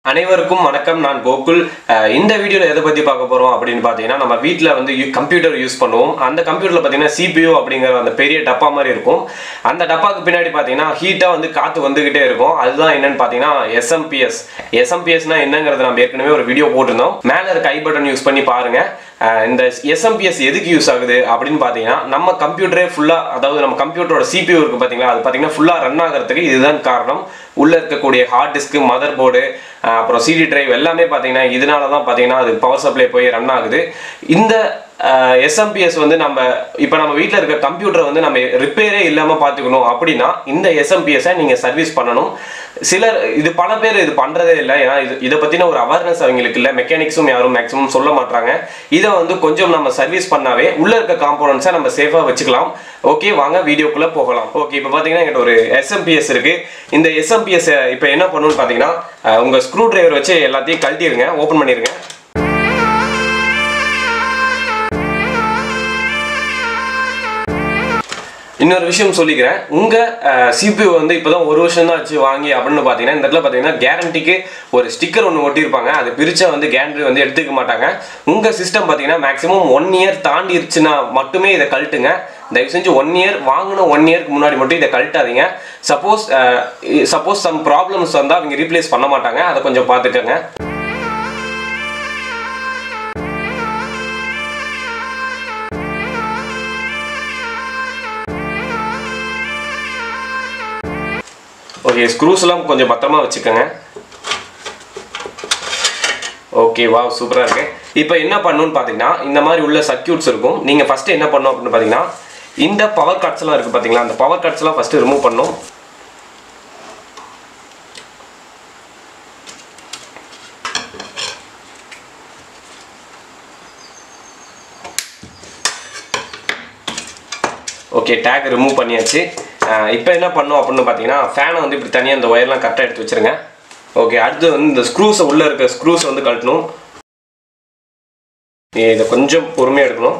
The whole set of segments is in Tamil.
அனைவருக்கும் வணக்கம் நான் கோகுல் அஹ் இந்த வீடியோவில் எதை பற்றி பார்க்க போகிறோம் அப்படின்னு பார்த்தீங்கன்னா நம்ம வீட்டில் வந்து கம்ப்யூட்டர் யூஸ் பண்ணுவோம் அந்த கம்ப்யூட்டரில் பார்த்தீங்கன்னா CPU அப்படிங்கிற அந்த பெரிய டப்பா மாதிரி இருக்கும் அந்த டப்பாக்கு பின்னாடி பார்த்தீங்கன்னா ஹீட்டாக வந்து காற்று வந்துக்கிட்டே இருக்கும் அதுதான் என்னன்னு பார்த்தீங்கன்னா எஸ்எம்பிஎஸ் எஸ்எம்பிஎஸ்னா என்னங்கிறத நம்ம ஏற்கனவே ஒரு வீடியோ போட்டிருந்தோம் மேலே இருக்க ஐ பட்டன் யூஸ் பண்ணி பாருங்க அஹ் இந்த எஸ்எம்பிஎஸ் எதுக்கு யூஸ் ஆகுது அப்படின்னு பார்த்தீங்கன்னா நம்ம கம்ப்யூட்டரே ஃபுல்லாக அதாவது நம்ம கம்ப்யூட்டரோட CPU இருக்கு பார்த்தீங்களா அது பார்த்தீங்கன்னா ஃபுல்லாக ரன் ஆகிறதுக்கு இதுதான் காரணம் உள்ள இருக்கக்கூடிய ஹார்ட் டிஸ்க்கு மதர் போர்டு அப்புறம் சிடி டிரைவ் எல்லாமே பார்த்தீங்கன்னா இதனால தான் பார்த்தீங்கன்னா அது பவர் சப்ளை போய் ரன் ஆகுது இந்த எஸ்எம்பிஎஸ் வந்து நம்ம இப்போ நம்ம வீட்டில் இருக்க கம்ப்யூட்டரை வந்து நம்ம ரிப்பேரே இல்லாமல் பார்த்துக்கணும் அப்படின்னா இந்த எஸ்எம்பிஎஸை நீங்கள் சர்வீஸ் பண்ணணும் சிலர் இது பல பேர் இது பண்ணுறதே இல்லை ஏன்னா இது இதை பற்றின ஒரு அவேர்னஸ் அவங்களுக்கு இல்லை மெக்கானிக்ஸும் யாரும் மேக்ஸிமம் சொல்ல மாட்டாங்க இதை வந்து கொஞ்சம் நம்ம சர்வீஸ் பண்ணாவே உள்ளே இருக்க காம்போனன்ட்ஸை நம்ம சேஃபாக வச்சுக்கலாம் ஓகே வாங்க வீடியோக்குள்ளே போகலாம் ஓகே இப்போ பார்த்தீங்கன்னா என்கிட்ட ஒரு எஸ்எம்பிஎஸ் இருக்குது இந்த எஸ்எம்பிஎஸ் இப்போ என்ன பண்ணணும்னு பார்த்தீங்கன்னா அஹ், உங்க ஸ்க்ரூ டிரைவர் வச்சு எல்லாத்தையும் கழட்டிடுங்க ஓப்பன் பண்ணிடுங்க இன்னொரு விஷயம் சொல்லிக்கிறேன் உங்க சிபியூ வந்து இப்போதான் ஒரு வருஷம் தான் வச்சு வாங்கி அப்படின்னு பார்த்தீங்கன்னா இந்த இடத்துல பார்த்தீங்கன்னா கேரண்டிக்கு ஒரு ஸ்டிக்கர் ஒன்று ஒட்டியிருப்பாங்க அது பிரிச்சா வந்து கேரண்டி வந்து எடுத்துக்க மாட்டாங்க உங்க சிஸ்டம் பார்த்தீங்கன்னா மேக்ஸிமம் ஒன் இயர் தாண்டிருச்சுன்னா மட்டுமே இதை கழட்டுங்க தயவு செஞ்சு ஒன் இயர் வாங்கின ஒன் இயர்க்கு முன்னாடி மட்டும் இதை கழட்டாதீங்க சப்போஸ் சப்போஸ் சம் ப்ராப்ளம்ஸ் வந்தால் அவங்க ரீப்ளேஸ் பண்ண மாட்டாங்க அதை கொஞ்சம் பார்த்துக்கோங்க ஓகே ஸ்க்ரூஸ் எல்லாம் கொஞ்சம் பத்திரமா வச்சுக்கோங்க ஓகே வா சூப்பராக இருக்கு இப்போ என்ன பண்ணணும்னு பார்த்தீங்கன்னா இந்த மாதிரி உள்ள சர்க்கியூட்ஸ் இருக்கும் நீங்கள் ஃபஸ்ட்டு என்ன பண்ணணும் அப்படின்னு பார்த்தீங்கன்னா இந்த பவர் கட்ஸ்லாம் இருக்குது பார்த்தீங்களா அந்த பவர் கட்ஸ்லாம் ஃபஸ்ட்டு ரிமூவ் பண்ணணும் ஓகே டேக் ரிமூவ் பண்ணியாச்சு இப்போ என்ன பண்ணோம் அப்படின்னு பார்த்தீங்கன்னா ஃபேனை வந்து இப்படி தனியாக இந்த ஒயர்லாம் கரெக்டாக எடுத்து வச்சிருங்க ஓகே அடுத்து வந்து இந்த ஸ்க்ரூஸை உள்ளே இருக்க ஸ்க்ரூஸ் வந்து கழட்டணும் இதை கொஞ்சம் பொறுமையாக எடுக்கணும்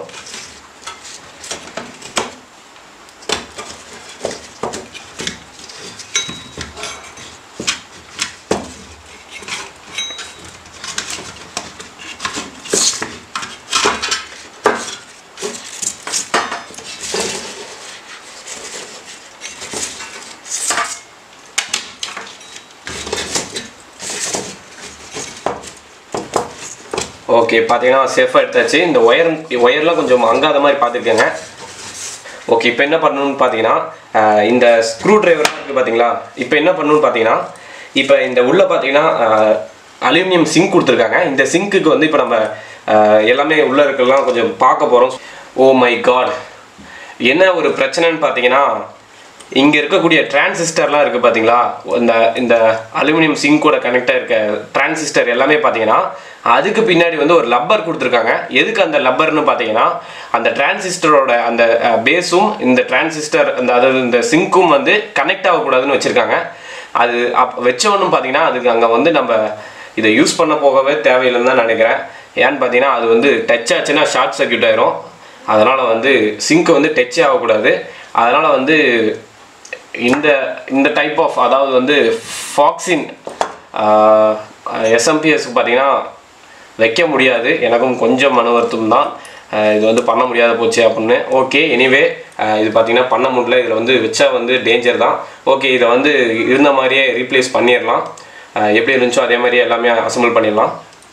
ஓகே பார்த்தீங்கன்னா சேஃபாக எடுத்தாச்சு இந்த ஒயர் ஒயர்லாம் கொஞ்சம் அங்காத மாதிரி பார்த்துக்கோங்க ஓகே இப்போ என்ன பண்ணணும்னு பார்த்தீங்கன்னா அஹ், இந்த ஸ்க்ரூ டிரைவர்லாம் இருக்குது பார்த்தீங்களா இப்போ என்ன பண்ணணும்னு பார்த்தீங்கன்னா இப்போ இந்த உள்ள பார்த்தீங்கன்னா அலுமினியம் சிங்க் கொடுத்துருக்காங்க இந்த சிங்க்குக்கு வந்து இப்போ நம்ம அஹ், எல்லாமே உள்ள இருக்கலாம் கொஞ்சம் பார்க்க போகிறோம் ஓ மை காட் என்ன ஒரு பிரச்சனைன்னு பார்த்தீங்கன்னா இங்கே இருக்கக்கூடிய டிரான்சிஸ்டர்லாம் இருக்குது பார்த்தீங்களா இந்த இந்த அலுமினியம் சிங்கோட கனெக்டாக இருக்க டிரான்சிஸ்டர் எல்லாமே பார்த்தீங்கன்னா அதுக்கு பின்னாடி வந்து ஒரு லப்பர் கொடுத்துருக்காங்க எதுக்கு அந்த லப்பர்னு பார்த்தீங்கன்னா அந்த டிரான்சிஸ்டரோட அந்த பேஸும் இந்த டிரான்சிஸ்டர் அந்த அதாவது இந்த சிங்க்கும் வந்து கனெக்ட் ஆகக்கூடாதுன்னு வச்சுருக்காங்க அது அப் வச்சவொன்னு பார்த்தீங்கன்னா அதுக்கு அங்கே வந்து நம்ம இதை யூஸ் பண்ண போகவே தேவையில்லைன்னு தான் நினைக்கிறேன் ஏன்னு பார்த்தீங்கன்னா அது வந்து டச் ஆச்சுன்னா ஷார்ட் சர்க்யூட் ஆயிரும் அதனால் வந்து சிங்க் வந்து டச்சே ஆகக்கூடாது அதனால் வந்து இந்த இந்த டைப் ஆஃப் அதாவது வந்து ஃபாக்ஸின் எஸ்எம்பிஎஸ்க்கு பார்த்தீங்கன்னா வைக்க முடியாது எனக்கும் கொஞ்சம் மன வருத்தம் தான் அஹ் இது வந்து பண்ண முடியாத போச்சு அப்படின்னு ஓகே எனிவே இது பார்த்தீங்கன்னா பண்ண முடியல இதில் வந்து வச்சா வந்து டேஞ்சர் தான் ஓகே இதை வந்து இருந்த மாதிரியே ரீப்ளேஸ் பண்ணிடலாம் அஹ் எப்படி இருந்துச்சோ அதே மாதிரியே எல்லாமே அசம்பிள் பண்ணிடலாம்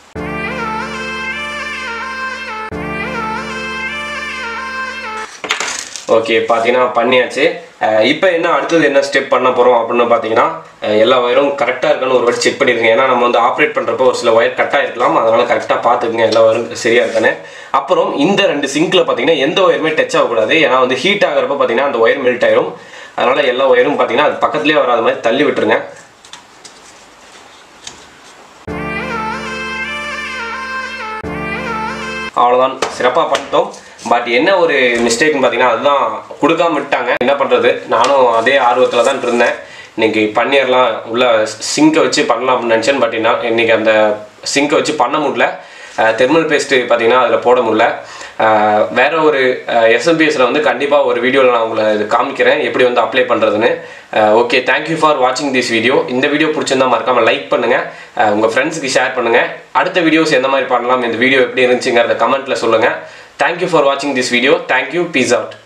ஓகே பார்த்தீங்கன்னா பண்ணியாச்சு இப்போ என்ன அடுத்தது என்ன ஸ்டெப் பண்ண போகிறோம் அப்படின்னு பார்த்தீங்கன்னா அஹ் எல்லா ஒயரும் கரெக்டாக இருக்கான்னு ஒரு வாட்டி செக் பண்ணிடுங்க ஏன்னா நம்ம வந்து ஆப்ரேட் பண்ணுறப்போ ஒரு சில ஒயர் கட்டாக இருக்கலாம் அதனால் கரெக்டாக பார்த்துக்குங்க எல்லா ஒயரும் சரியாக இருக்கானே அப்புறம் இந்த ரெண்டு சிங்கில் பார்த்தீங்கன்னா எந்த ஒயருமே டச் ஆகக்கூடாது ஏன்னா வந்து ஹீட் ஆகிறப்ப பார்த்தீங்கன்னா அந்த ஒயர் மெல்ட் ஆயிரும் அதனால் எல்லா ஒயரும் பார்த்தீங்கன்னா அது பக்கத்துலேயே வராத மாதிரி தள்ளி விட்டுருங்க அவ்வளோதான் சிறப்பாக பண்ணிட்டோம் பட் என்ன ஒரு மிஸ்டேக்னு பார்த்தீங்கன்னா அதுதான் கொடுக்காம விட்டாங்க என்ன பண்ணுறது நானும் அதே ஆர்வத்தில் தான் இருந்தேன் இன்னைக்கு பண்ணிடலாம் உள்ள சிங்கை வச்சு பண்ணலாம் அப்படின்னு நினச்சேன் பட் என்ன இன்னைக்கு அந்த சிங்கை வச்சு பண்ண முடியல தெர்மல் பேஸ்ட்டு பார்த்தீங்கன்னா அதில் போட முடியல அஹ் வேற ஒரு எஸ்எம்பிஎஸ்ல வந்து கண்டிப்பாக ஒரு வீடியோவில் நான் உங்களை இது காமிக்கிறேன் எப்படி வந்து அப்ளை பண்ணுறதுன்னு ஓகே தேங்க்யூ ஃபார் வாட்சிங் திஸ் வீடியோ இந்த வீடியோ பிடிச்சிருந்தா மறக்காமல் லைக் பண்ணுங்கள் உங்கள் ஃப்ரெண்ட்ஸுக்கு ஷேர் பண்ணுங்கள் அடுத்த வீடியோஸ் எந்த மாதிரி பண்ணலாம் இந்த வீடியோ எப்படி இருந்துச்சுங்கிறத கமெண்ட்டில் சொல்லுங்கள் தேங்க்யூ ஃபார் வாட்சிங் this video thank you peace out